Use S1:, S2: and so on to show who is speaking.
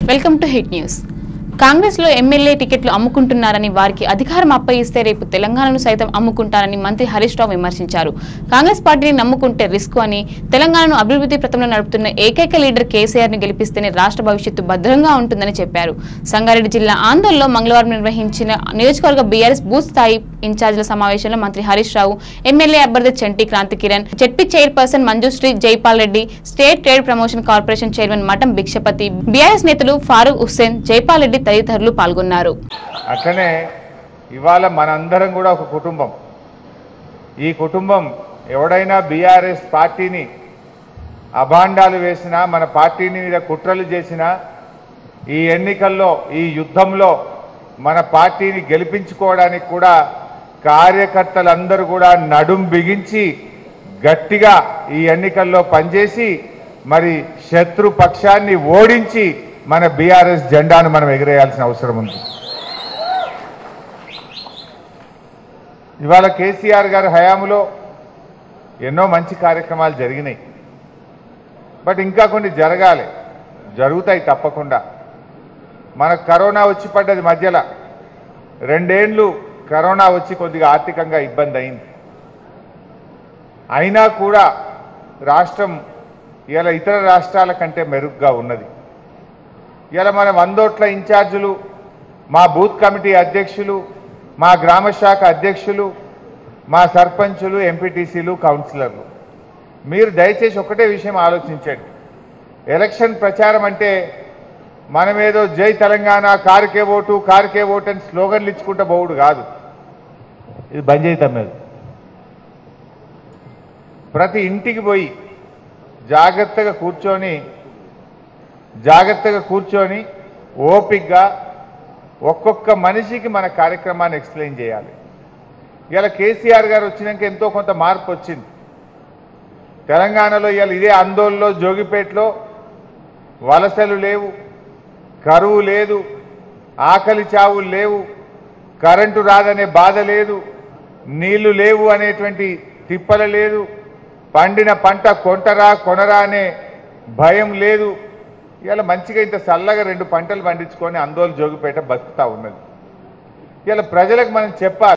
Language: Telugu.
S1: welcome to hit news Congress లో ఎమ్మెల్యే టికెట్లు అమ్ముకుంటున్నారని వారికి అధికారం అప్పగిస్తే రేపు తెలంగాణను సైతం అమ్ముకుంటారని మంత్రి హరీష్ రావు విమర్శించారు కాంగ్రెస్ పార్టీని నమ్ముకుంటే రిస్క్ అని తెలంగాణను అభివృద్ధి ప్రతంలో నడుపుతున్న ఏకైక లీడర్ కేసీఆర్ ని గెలిపిస్తేనే రాష్ట్ర భవిష్యత్తు భద్రంగా ఉంటుందని చెప్పారు సంగారెడ్డి జిల్లా ఆందోళనలో మంగళవారం నిర్వహించిన నియోజకవర్గ బీఆర్ఎస్ బూత్ స్థాయి ఇన్ఛార్జీల సమావేశంలో మంత్రి హరీష్ రావు ఎమ్మెల్యే అభ్యర్థి Chanti Kranthi Kiran ZP chairperson Manjusri Jaipal Reddy state trade promotion corporation chairman Matam Bhikshapathi BRS నేతలు ఫారూక్ హుస్సేన్ జైపాల్ రెడ్డి తదితరులు పాల్గొన్నారు
S2: అట్లనే ఇవాళ మనందరం కూడా ఒక కుటుంబం ఈ కుటుంబం ఎవడైనా బీఆర్ఎస్ పార్టీని అభాండాలు వేసినా మన పార్టీని మీద కుట్రలు చేసినా ఈ ఎన్నికల్లో ఈ యుద్ధంలో మన పార్టీని గెలిపించుకోవడానికి కూడా కార్యకర్తలందరూ కూడా నడుం బిగించి గట్టిగా ఈ ఎన్నికల్లో పనిచేసి మరి శత్రు పక్షాన్ని ఓడించి మన బీఆర్ఎస్ జెండాను మనం ఎగిరేయాల్సిన అవసరం ఉంది ఇవాళ కేసీఆర్ గారి హయాంలో ఎన్నో మంచి కార్యక్రమాలు జరిగినాయి బట్ ఇంకా కొన్ని జరగాలి జరుగుతాయి తప్పకుండా మనకు కరోనా వచ్చి పడ్డది మధ్యలో రెండేండ్లు కరోనా వచ్చి కొద్దిగా ఆర్థికంగా ఇబ్బంది అయింది అయినా కూడా రాష్ట్రం ఇలా ఇతర రాష్ట్రాల కంటే మెరుగ్గా ఉన్నది ఇలా మన వందోట్ల ఇన్ఛార్జీలు మా బూత్ కమిటీ అధ్యక్షులు మా గ్రామ శాఖ అధ్యక్షులు మా సర్పంచులు ఎంపీటీసీలు కౌన్సిలర్లు మీరు దయచేసి ఒకటే విషయం ఆలోచించండి ఎలక్షన్ ప్రచారం అంటే మనమేదో జై తెలంగాణ కారుకే ఓటు కారుకే ఓటు అని స్లోగన్లు ఇచ్చుకుంటా పోవుడు కాదు ఇది బంద్ చేద్దాం మీద ప్రతి ఇంటికి పోయి జాగ్రత్తగా కూర్చొని జాగ్రత్తగా కూర్చొని ఓపిక్గా ఒక్కొక్క మనిషికి మన కార్యక్రమాన్ని ఎక్స్ప్లెయిన్ చేయాలి ఇలా కేసీఆర్ గారు వచ్చినాక ఎంతో కొంత మార్పు వచ్చింది తెలంగాణలో ఇవాళ ఇదే ఆందోళనలో జోగిపేటలో వలసలు లేవు కరువు లేదు ఆకలి చావులు లేవు కరెంటు రాదనే బాధ లేదు నీళ్లు లేవు అనేటువంటి తిప్పల లేదు పండిన పంట కొంటరా కొనరా అనే భయం లేదు ఇలా మంచిగా ఇంత చల్లగా రెండు పంటలు పండించుకొని ఆందోళన జోగిపేట బతుకుతా ఉన్నది ఇలా ప్రజలకు మనం చెప్పాలి